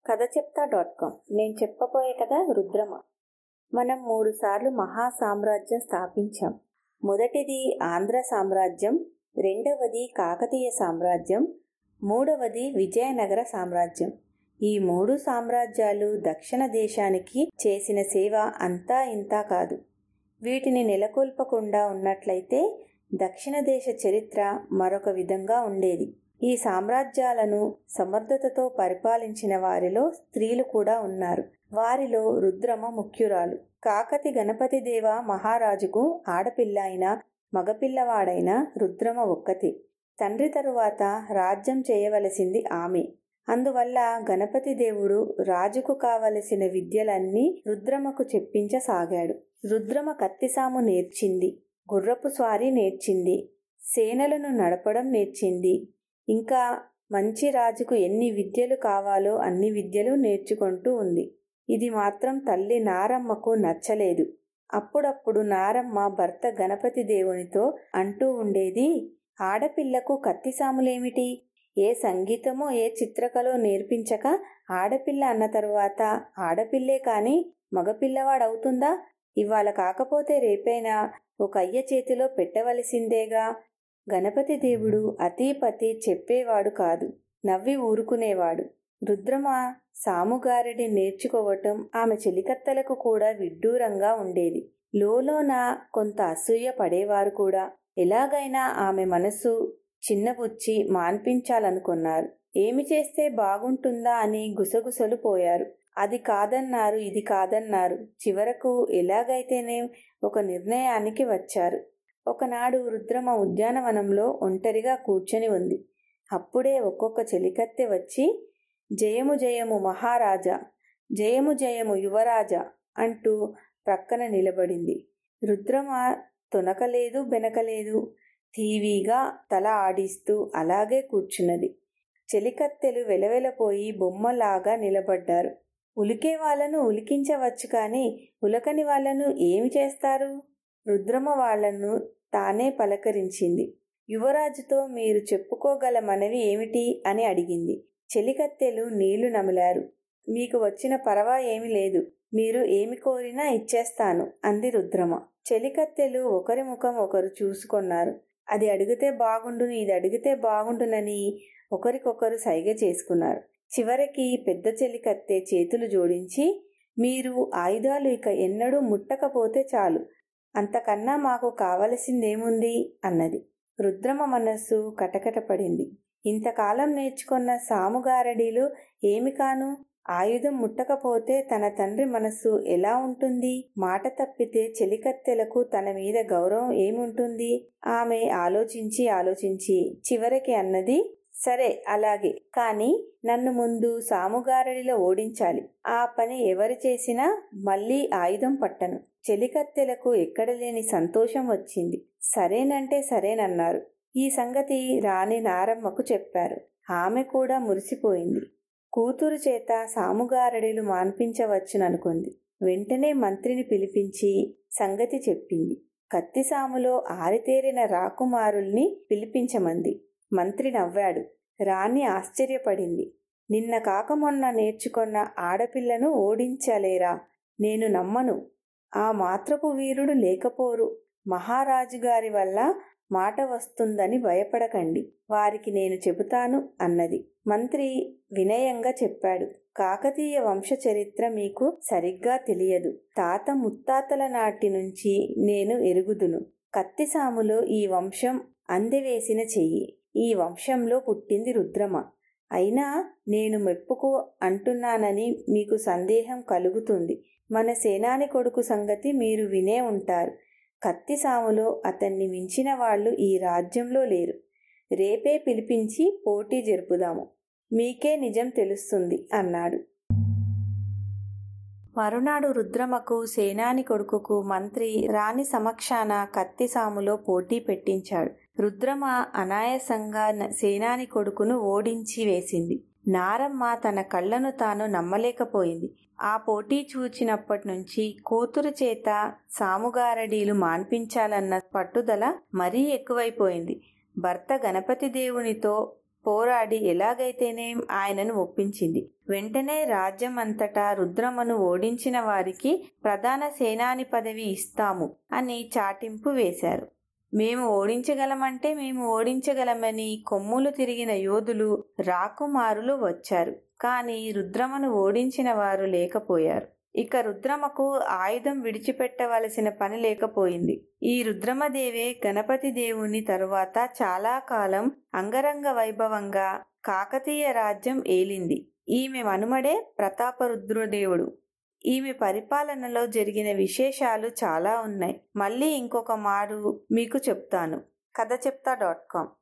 కథ చెప్తా dot com నేను చెప్పబోయే కథ రుద్రమ మనం మూడు సార్లు మహా సామ్రాజ్యం స్థాపించాం మొదటిది ఆంధ్ర సామ్రాజ్యం రెండవది కాకతీయ సామ్రాజ్యం మూడవది విజయనగర సామ్రాజ్యం ఈ మూడు సామ్రాజ్యాలు దక్షిణ దేశానికి చేసిన సేవ అంతా ఇంతా కాదు వీటిని నెలకొల్పకుండా ఉన్నట్లయితే దక్షిణ దేశ చరిత్ర మరొక విధంగా ఉండేది ఈ సామ్రాజ్యాలను సమర్థతతో పరిపాలించిన వారిలో స్త్రీలు కూడా ఉన్నారు వారిలో రుద్రమ ముఖ్యురాలు కాకతి గణపతి దేవ మహారాజుకు ఆడపిల్ల అయిన మగపిల్లవాడైన రుద్రమ ఒక్కతే తండ్రి తరువాత రాజ్యం చేయవలసింది ఆమె అందువల్ల గణపతి దేవుడు రాజుకు కావలసిన విద్యలన్నీ రుద్రమకు చెప్పించసాగాడు రుద్రమ కత్తిసాము నేర్చింది గుర్రపు స్వారీ నేర్చింది సేనలను నడపడం నేర్చింది ఇంకా మంచి రాజుకు ఎన్ని విద్యలు కావాలో అన్ని విద్యలు నేర్చుకుంటూ ఉంది ఇది మాత్రం తల్లి నారమ్మకు నచ్చలేదు అప్పుడప్పుడు నారమ్మ భర్త గణపతి దేవునితో అంటూ ఉండేది ఆడపిల్లకు కత్తిసాములేమిటి ఏ సంగీతమో ఏ చిత్రకళో నేర్పించక ఆడపిల్ల అన్న తరువాత ఆడపిల్లే కాని మగపిల్లవాడవుతుందా ఇవాళ కాకపోతే రేపైనా ఒక అయ్య చేతిలో పెట్టవలసిందేగా గణపతి దేవుడు అతీపతి చెప్పేవాడు కాదు నవ్వి ఊరుకునేవాడు రుద్రమ సాముగారిని నేర్చుకోవటం ఆమె చెలికత్తలకు కూడా విడ్డూరంగా ఉండేది లోలోన కొంత అసూయ పడేవారు కూడా ఎలాగైనా ఆమె మనసు చిన్నబుచ్చి మాన్పించాలనుకున్నారు ఏమి చేస్తే బాగుంటుందా అని గుసగుసలు పోయారు అది కాదన్నారు ఇది కాదన్నారు చివరకు ఎలాగైతేనే ఒక నిర్ణయానికి వచ్చారు ఒకనాడు రుద్రమ ఉద్యానవనంలో ఒంటరిగా కూర్చొని ఉంది అప్పుడే ఒక్కొక్క చెలికత్తె వచ్చి జయము జయము మహారాజా జయము జయము యువరాజా అంటూ ప్రక్కన నిలబడింది రుద్రమ తొనకలేదు బెనకలేదు టీవీగా తల ఆడిస్తూ అలాగే కూర్చున్నది చెలికత్తెలు వెలవెలపోయి బొమ్మలాగా నిలబడ్డారు ఉలికే వాళ్ళను ఉలికించవచ్చు కానీ ఉలకని వాళ్ళను ఏమి చేస్తారు రుద్రమ వాళ్లను తానే పలకరించింది యువరాజుతో మీరు చెప్పుకోగల మనవి ఏమిటి అని అడిగింది చెలికత్తెలు నీళ్లు నమిలారు మీకు వచ్చిన పరవా ఏమి లేదు మీరు ఏమి కోరినా ఇచ్చేస్తాను అంది రుద్రమ చెలికత్తెలు ఒకరి ముఖం ఒకరు చూసుకొన్నారు అది అడిగితే బాగుండును ఇది అడిగితే బాగుండునని ఒకరికొకరు సైగ చేసుకున్నారు చివరికి పెద్ద చెలికత్తె చేతులు జోడించి మీరు ఆయుధాలు ఇక ఎన్నడూ ముట్టకపోతే చాలు అంతకన్నా మాకు కావలసిందేముంది అన్నది రుద్రమ మనస్సు కటకటపడింది ఇంతకాలం నేర్చుకున్న సాముగారడీలు ఏమి కాను ఆయుధం ముట్టకపోతే తన తండ్రి మనస్సు ఎలా ఉంటుంది మాట తప్పితే చెలికత్తెలకు తన మీద గౌరవం ఏముంటుంది ఆమె ఆలోచించి ఆలోచించి చివరికి అన్నది సరే అలాగే కాని నన్ను ముందు సాముగారడిలో ఓడించాలి ఆ పని ఎవరు చేసినా మళ్ళీ ఆయుధం పట్టను చెలికత్తెలకు ఎక్కడ లేని సంతోషం వచ్చింది సరేనంటే సరేనన్నారు ఈ సంగతి రాణి నారమ్మకు చెప్పారు ఆమె కూడా మురిసిపోయింది కూతురు చేత సాముగారడిలు మాన్పించవచ్చుననుకుంది వెంటనే మంత్రిని పిలిపించి సంగతి చెప్పింది కత్తిసాములో ఆరితేరిన రాకుమారుల్ని పిలిపించమంది మంత్రి నవ్వాడు రాణి ఆశ్చర్యపడింది నిన్న కాక మొన్న నేర్చుకున్న ఆడపిల్లను ఓడించలేరా నేను నమ్మను ఆ మాత్రపు వీరుడు లేకపోరు మహారాజు గారి వల్ల మాట వస్తుందని భయపడకండి వారికి నేను చెబుతాను అన్నది మంత్రి వినయంగా చెప్పాడు కాకతీయ వంశ చరిత్ర మీకు సరిగ్గా తెలియదు తాత ముత్తాతల నాటి నుంచి నేను ఎరుగుదును కత్తిసాములో ఈ వంశం అందెవేసిన చెయ్యి ఈ వంశంలో పుట్టింది రుద్రమ అయినా నేను మెప్పుకు అంటున్నానని మీకు సందేహం కలుగుతుంది మన సేనాని కొడుకు సంగతి మీరు వినే ఉంటారు కత్తిసాములో అతన్ని మించిన వాళ్ళు ఈ రాజ్యంలో లేరు రేపే పిలిపించి పోటీ జరుపుదాము మీకే నిజం తెలుస్తుంది అన్నాడు మరునాడు రుద్రమకు సేనాని కొడుకుకు మంత్రి రాణి సమక్షాన కత్తిసాములో పోటీ పెట్టించాడు రుద్రమ అనాయాసంగా సేనాని కొడుకును ఓడించి వేసింది నారమ్మ తన కళ్ళను తాను నమ్మలేకపోయింది ఆ పోటీ చూచినప్పటి నుంచి కూతురు చేత సాముగారడీలు మాన్పించాలన్న పట్టుదల మరీ ఎక్కువైపోయింది భర్త గణపతి దేవునితో పోరాడి ఎలాగైతేనేం ఆయనను ఒప్పించింది వెంటనే రాజ్యం అంతటా రుద్రమను ఓడించిన వారికి ప్రధాన సేనాని పదవి ఇస్తాము అని చాటింపు వేశారు మేము ఓడించగలమంటే మేము ఓడించగలమని కొమ్ములు తిరిగిన యోధులు రాకుమారులు వచ్చారు కానీ రుద్రమను ఓడించిన వారు లేకపోయారు ఇక రుద్రమకు ఆయుధం విడిచిపెట్టవలసిన పని లేకపోయింది ఈ రుద్రమదేవే గణపతి దేవుని తరువాత చాలా కాలం అంగరంగ వైభవంగా కాకతీయ రాజ్యం ఏలింది ఈమె మనుమడే ప్రతాపరుద్రదేవుడు ఈమె పరిపాలనలో జరిగిన విశేషాలు చాలా ఉన్నాయి మళ్ళీ ఇంకొక మారు మీకు చెప్తాను కథ చెప్తా డాట్ కామ్